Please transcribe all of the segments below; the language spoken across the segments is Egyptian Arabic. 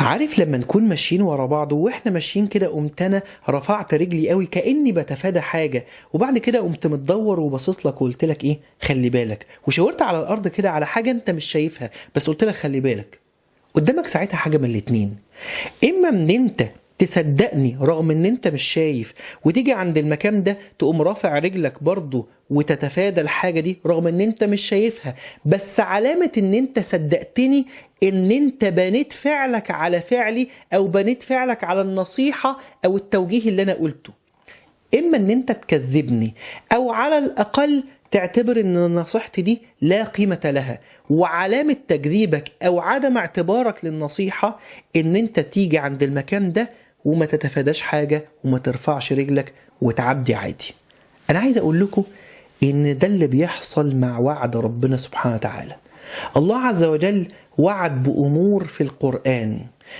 عارف لما نكون ماشيين ورا بعض واحنا ماشيين كده قمت انا رفعت رجلي قوي كاني بتفادى حاجه وبعد كده قمت متدور وباصص لك وقلت لك ايه خلي بالك وشاورت على الارض كده على حاجه انت مش شايفها بس قلت لك خلي بالك قدامك ساعتها حاجه من الاتنين اما ان انت تصدقني رغم ان انت مش شايف وتيجي عند المكان ده تقوم رافع رجلك برضه وتتفادى الحاجة دي رغم ان انت مش شايفها بس علامة ان انت صدقتني ان انت بنيت فعلك على فعلي او بنيت فعلك على النصيحة او التوجيه اللي انا قلته اما ان انت تكذبني او على الاقل تعتبر ان نصيحتي دي لا قيمة لها وعلامة تكذيبك او عدم اعتبارك للنصيحة ان انت تيجي عند المكان ده وما تتفاداش حاجة وما ترفعش رجلك وتعدي عادي انا عايز اقول لكم ان ده اللي بيحصل مع وعد ربنا سبحانه وتعالى الله عز وجل وعد بأمور في القرآن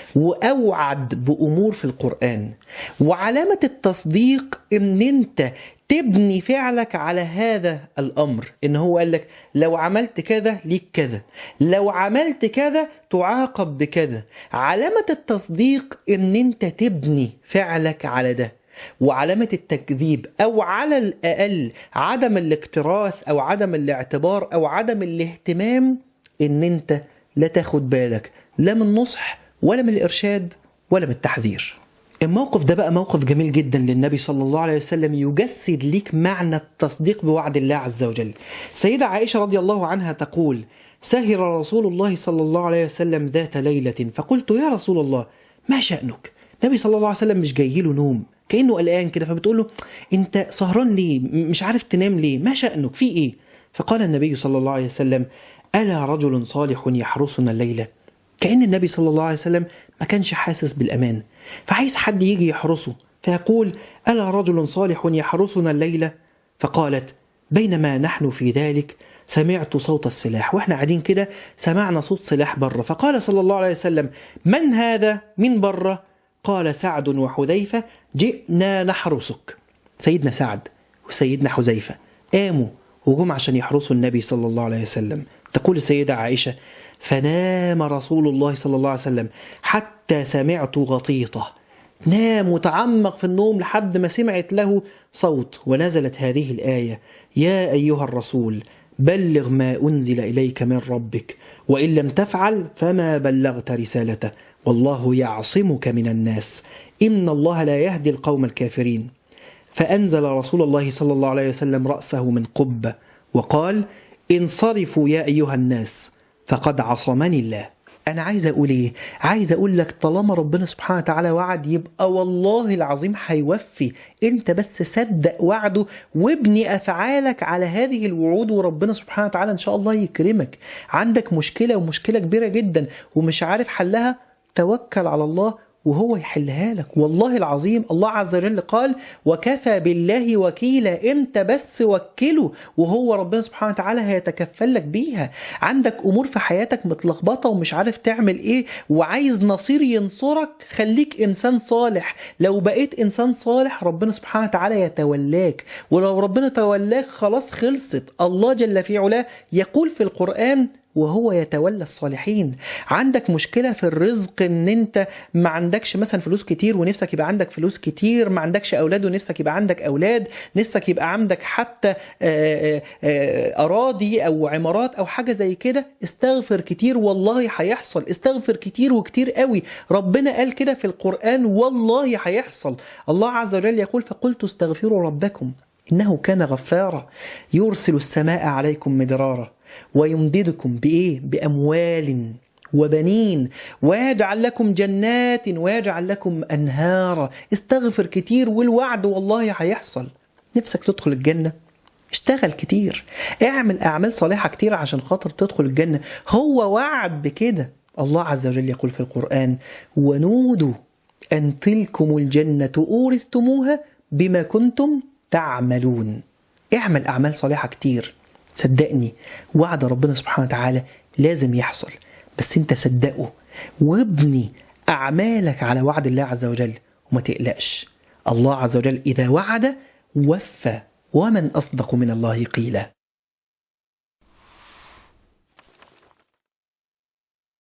وأوعد بأمور في القرآن وعلامة التصديق إن أنت تبني فعلك على هذا الأمر إن هو قال لك لو عملت كذا ليك كذا لو عملت كذا تعاقب بكذا علامة التصديق إن أنت تبني فعلك على ده وعلامة التكذيب أو على الأقل عدم الاكتراث أو عدم الاعتبار أو عدم الاهتمام إن أنت لا تاخد بالك لا من نصح ولا من الإرشاد ولا من التحذير الموقف ده بقى موقف جميل جدا للنبي صلى الله عليه وسلم يجسد ليك معنى التصديق بوعد الله عز وجل سيدة عائشة رضي الله عنها تقول سهر رسول الله صلى الله عليه وسلم ذات ليلة فقلت يا رسول الله ما شأنك النبي صلى الله عليه وسلم مش جاي له نوم كأنه قلقان كده فبتقول له انت سهران ليه مش عارف تنام ليه ما شأنك في ايه فقال النبي صلى الله عليه وسلم ألا رجل صالح يحرسنا الليلة كأن النبي صلى الله عليه وسلم ما كانش حاسس بالأمان فعايز حد يجي يحرسه فيقول ألا رجل صالح يحرسنا الليلة فقالت بينما نحن في ذلك سمعت صوت السلاح واحنا قاعدين كده سمعنا صوت سلاح بره فقال صلى الله عليه وسلم من هذا من بره قال سعد وحذيفة جئنا نحرسك سيدنا سعد وسيدنا حذيفة قاموا وجم عشان يحرسوا النبي صلى الله عليه وسلم تقول السيدة عائشة فنام رسول الله صلى الله عليه وسلم حتى سمعت غطيطه نام وتعمق في النوم لحد ما سمعت له صوت ونزلت هذه الآية يا أيها الرسول بلغ ما أنزل إليك من ربك وإن لم تفعل فما بلغت رسالته والله يعصمك من الناس إن الله لا يهدي القوم الكافرين فأنزل رسول الله صلى الله عليه وسلم رأسه من قبة وقال انصرفوا يا أيها الناس فقد عصمني الله أنا عايز أقول إيه؟ عايز أقول لك طالما ربنا سبحانه وتعالى وعد يبقى والله العظيم هيوفي أنت بس صدق وعده وابني أفعالك على هذه الوعود وربنا سبحانه وتعالى إن شاء الله يكرمك عندك مشكلة ومشكلة كبيرة جدا ومش عارف حلها توكل على الله وهو يحلها لك والله العظيم الله عز وجل قال وكفى بالله وكيلا انت بس وكله وهو ربنا سبحانه وتعالى هيتكفل لك بيها عندك امور في حياتك متلخبطه ومش عارف تعمل ايه وعايز نصير ينصرك خليك انسان صالح لو بقيت انسان صالح ربنا سبحانه وتعالى يتولاك ولو ربنا تولاك خلاص خلصت الله جل في علاه يقول في القران وهو يتولى الصالحين عندك مشكلة في الرزق ان انت ما عندكش مثلا فلوس كتير ونفسك يبقى عندك فلوس كتير ما عندكش اولاد ونفسك يبقى عندك اولاد نفسك يبقى عندك حتى اراضي او عمارات او حاجة زي كده استغفر كتير والله هيحصل استغفر كتير وكتير قوي ربنا قال كده في القرآن والله هيحصل الله عز وجل يقول فقلت استغفروا ربكم إنه كان غفارا يرسل السماء عليكم مدرارا ويمددكم بإيه؟ بأموال وبنين ويجعل لكم جنات ويجعل لكم أنهارا استغفر كتير والوعد والله هيحصل نفسك تدخل الجنة اشتغل كتير اعمل أعمال صالحة كتير عشان خاطر تدخل الجنة هو وعد بكده الله عز وجل يقول في القرآن ونودوا أن تلكم الجنة أورثتموها بما كنتم تعملون اعمل أعمال صالحة كتير صدقني وعد ربنا سبحانه وتعالى لازم يحصل بس انت صدقه وابني أعمالك على وعد الله عز وجل وما تقلقش الله عز وجل إذا وعد وفى ومن أصدق من الله قيلا